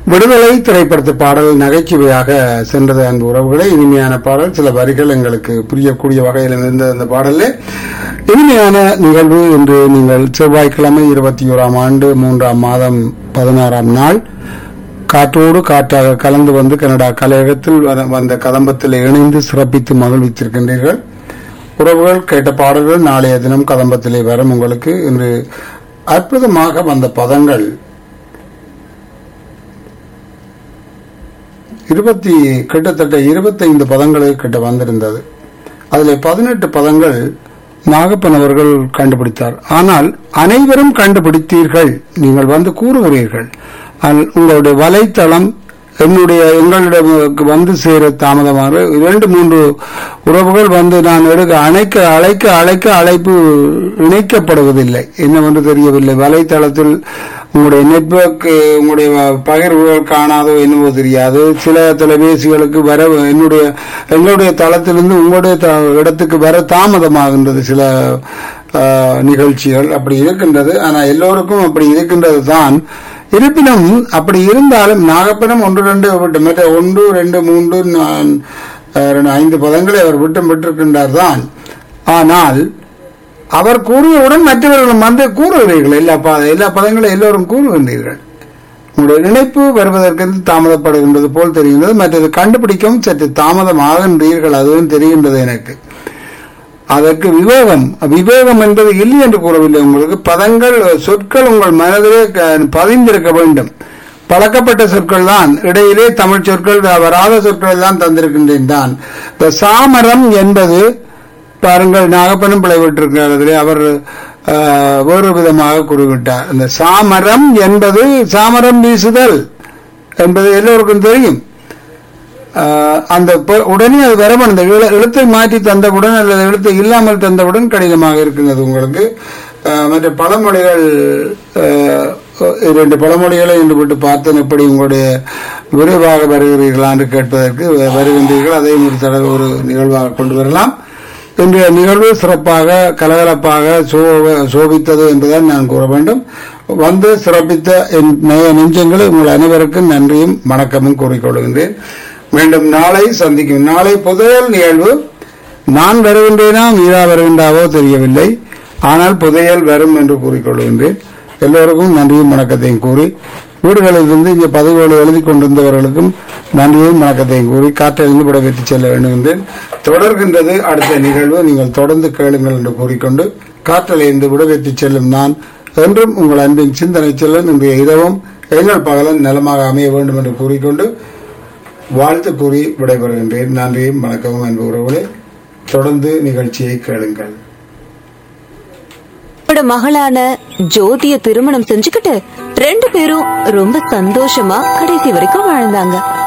விடுதலை திரைப்படத்து பாடல் நகைச்சுவையாக சென்றது அன்பு உறவுகளே இனிமையான பாடல் சில வரிகள் எங்களுக்கு புரியக்கூடிய வகையில் இருந்த அந்த பாடலே இனிமையான நிகழ்வு என்று நீங்கள் செவ்வாய்க்கிழமை இருபத்தி ஓராம் ஆண்டு மூன்றாம் மாதம் பதினாறாம் நாள் காற்றோடு காற்றாக கலந்து வந்து கனடா கலையகத்தில் வ- வந்த கதம்பத்தில் இணைந்து சிறப்பித்து மகிழ்வித்திருக்கின்றீர்கள் உறவுகள் கேட்ட பாடல்கள் நாளைய தினம் கதம்பத்திலே வரும் உங்களுக்கு இன்று அற்புதமாக வந்த பதங்கள் இருபத்தி கிட்டத்தட்ட இருபத்தைந்து பதங்களை கிட்ட வந்திருந்தது அதில் பதினெட்டு பதங்கள் நாகப்பன் அவர்கள் கண்டுபிடித்தார் ஆனால் அனைவரும் கண்டுபிடித்தீர்கள் நீங்கள் வந்து கூறுகிறீர்கள் ஆனால் உங்களுடைய வலைத்தளம் என்னுடைய எங்களிடம் வந்து சேர தாமதமாக இரண்டு மூன்று உறவுகள் வந்து நான் எடுக்க அணைக்க அழைக்க அழைக்க அழைப்பு இணைக்கப்படுவதில்லை என்னவென்று தெரியவில்லை வலைத்தளத்தில் உங்களுடைய நெட்வொர்க் உங்களுடைய பகிர்வுகள் காணாதோ என்னவோ தெரியாது சில தொலைபேசிகளுக்கு வர என்னுடைய எங்களுடைய தளத்திலிருந்து உங்களுடைய த- இடத்துக்கு வர தாமதமாகின்றது சில ஆஹ், நிகழ்ச்சிகள் அப்படி இருக்கின்றது ஆனால் எல்லோருக்கும் அப்படி இருக்கின்றது தான் இருப்பினும் அப்படி இருந்தாலும் நாகப்பனம் ஒன்று ரெண்டு விட்டு மற்ற ஒன்று ரெண்டு மூன்று நான், அஹ், ரெண்டு, ஐந்து பதங்களை அவர் விட்டும் விட்டிருக்கின்றார் தான் ஆனால் அவர் கூறுவவுடன் மற்றவர்களும் வந்து கூறுகிறீர்கள் எல்லா ப எல்லா பதங்களும் எல்லோரும் கூறுகின்றீர்கள் உங்களுடைய இணைப்பு வருவதற்கு தாமதப்படுகின்றது போல் தெரிகின்றது மற்றது கண்டுபிடிக்கவும் சற்று தாமதமாகின்றீர்கள் அதுவும் தெரிகின்றது எனக்கு அதற்கு விவேகம் விவேகம் என்பது இல்லை என்று கூறவில்லை உங்களுக்கு பதங்கள் சொற்கள் உங்கள் மனதிலே க- பதிந்திருக்க வேண்டும் பழக்கப்பட்ட சொற்கள் தான் இடையிலே தமிழ் சொற்கள் வராத சொற்கள் தான் தந்திருக்கின்றேன் தான் இந்த சாமரம் என்பது பாருங்கள் நாகப்பனும் பிழைவிட்டிருக்கிறதிலே அவர் ஆஹ், வேறு விதமாக குறிவிட்டார் இந்த சாமரம் என்பது சாமரம் வீசுதல் என்பது எல்லோருக்கும் தெரியும் ஆஹ் அந்த ப- உடனே அது வரவன் அந்த எழு- எழுத்தை மாற்றி தந்தவுடன் அல்லது எழுத்தை இல்லாமல் தந்தவுடன் கடினமாக இருக்கின்றது உங்களுக்கு ஆஹ் மற்ற பழமொழிகள் ஆஹ் இரண்டு பழமொழிகளை இன்று விட்டு பார்த்தேன் எப்படி உங்களுடைய விரைவாக வருகிறீர்களா என்று கேட்பதற்கு வ- வருகின்றீர்கள் அதையும் ஒரு தடவை ஒரு நிகழ்வாக கொண்டு வரலாம் இன்றைய நிகழ்வு சிறப்பாக கலகலப்பாக சோ- சோபித்தது என்பதை நான் கூற வேண்டும் வந்து சிறப்பித்த என் நேய நெஞ்சங்களை உங்கள் அனைவருக்கும் நன்றியும் வணக்கமும் கூறிக்கொள்கின்றேன் மீண்டும் நாளை சந்திக்கும் நாளை புதையல் நிகழ்வு நான் வருகின்றேனா மீரா வருகின்றாவோ தெரியவில்லை ஆனால் புதையல் வரும் என்று கூறிக்கொள்கின்றேன் எல்லோருக்கும் நன்றியும் வணக்கத்தையும் கூறி வீடுகளில் இருந்து இங்கே பதிவுகளை எழுதி கொண்டிருந்தவர்களுக்கும் நன்றியும் வணக்கத்தையும் கூறி காற்றிலிருந்து விடைபெற்று செல்ல வேண்டும் என்றேன் தொடர்கின்றது அடுத்த நிகழ்வு நீங்கள் தொடர்ந்து கேளுங்கள் என்று கூறிக்கொண்டு காற்றலிருந்து விடைபெற்று செல்லும் நான் என்றும் உங்கள் அன்பின் சிந்தனை செல்லும் இன்றைய இரவும் எங்கள் பகலன் நலமாக அமைய வேண்டும் என்று கூறிக்கொண்டு வாழ்த்து கூறி விடைபெறுகின்றேன் நன்றியும் வணக்கமும் அன்பு உறவுகளே தொடர்ந்து நிகழ்ச்சியை கேளுங்கள் அவரோட மகளான ஜோதிய திருமணம் செஞ்சுக்கிட்டு ரெண்டு பேரும் ரொம்ப சந்தோஷமா கடைசி வரைக்கும் வாழ்ந்தாங்க